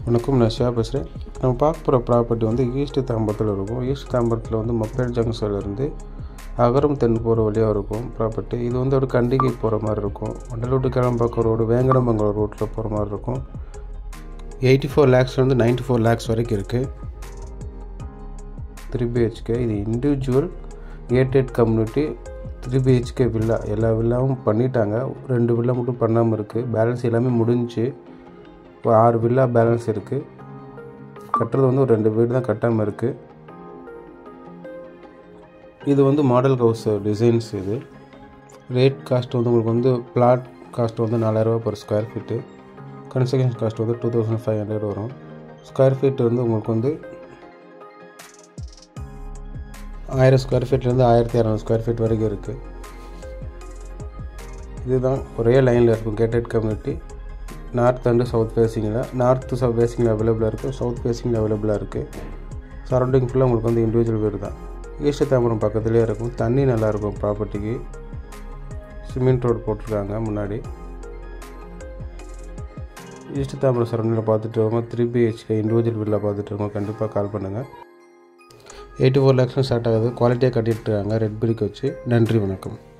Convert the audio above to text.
வணக்கம் நான் ஷியா பேசுகிறேன் நம்ம பார்க்க போகிற ப்ராப்பர்ட்டி வந்து ஈஸ்ட் தாம்பரத்தில் இருக்கும் ஈஸ்ட் தாம்பரத்தில் வந்து மொப்பேட் ஜங்ஷன்லேருந்து அகரம் தென் போகிற வழியாக இருக்கும் ப்ராப்பர்ட்டி இது வந்து ஒரு கண்டிகை போகிற மாதிரி இருக்கும் வண்டலூட்டு கிளம்பாக்கம் ரோடு வேங்கடமங்கலம் ரோட்டில் போகிற மாதிரி இருக்கும் எயிட்டி ஃபோர் லேக்ஸ்லேருந்து நைன்ட்டி ஃபோர் லேக்ஸ் வரைக்கும் இருக்குது த்ரீ பிஹெச்கே இது individual gated community three B H K villa எல்லா வில்லாவும் பண்ணிட்டாங்க ரெண்டு வில்லா மட்டும் பண்ணாமல் இருக்குது பேலன்ஸ் எல்லாமே முடிஞ்சு ஒரு ஆறு வில்லா பேலன்ஸ் இருக்குது கட்டுறது வந்து ஒரு ரெண்டு வீடு தான் கட்டாமல் இருக்குது இது வந்து மாடல் ஹவுஸ் டிசைன்ஸ் இது ரேட் காஸ்ட் வந்து உங்களுக்கு வந்து பிளாட் காஸ்ட் வந்து நாலாயிரரூபா per square feet construction cost வந்து டூ தௌசண்ட் ஃபைவ் ஹண்ட்ரட் வரும் ஸ்கொயர் ஃபீட் வந்து உங்களுக்கு வந்து ஆயிரம் ஸ்கொயர் ஃபீட்லேருந்து ஆயிரத்தி இரநூறு ஸ்கொயர் ஃபீட் வரைக்கும் இருக்குது இதுதான் ஒரே லைனில் இருக்கும் gated community north and south ஃபேஸிங்கில் நார்த்து சவுத் ஃபேஸிங்கில் அவைலபிளாக இருக்குது சவுத் ஃபேஸிங்கில் அவைலபிளாக இருக்குது சரௌண்டிங் ஃபுல்லாக உங்களுக்கு வந்து இண்டிவிஜுவல் வீடு தான் ஈஸ்ட் தாம்பரம் பக்கத்துலேயே இருக்கும் தண்ணி நல்லாயிருக்கும் ப்ராப்பர்ட்டிக்கு சிமெண்ட் ரோடு போட்டிருக்காங்க முன்னாடி ஈஸ்ட் தாம்பரம் சரௌண்டிங்கில் பார்த்துட்டு இருக்கோம் த்ரீ பிஹெச்கே இண்டிவிஜுவல் வீட்டில் பார்த்துட்டு இருக்கோம் கண்டிப்பாக கால் பண்ணுங்கள் எயிட்டி ஃபோர் லேக்ஸும் ஸ்டார்ட் ஆகுது குவாலிட்டியாக கட்டிட்டு இருக்காங்க ரெட் பிரிக் வச்சு நன்றி வணக்கம்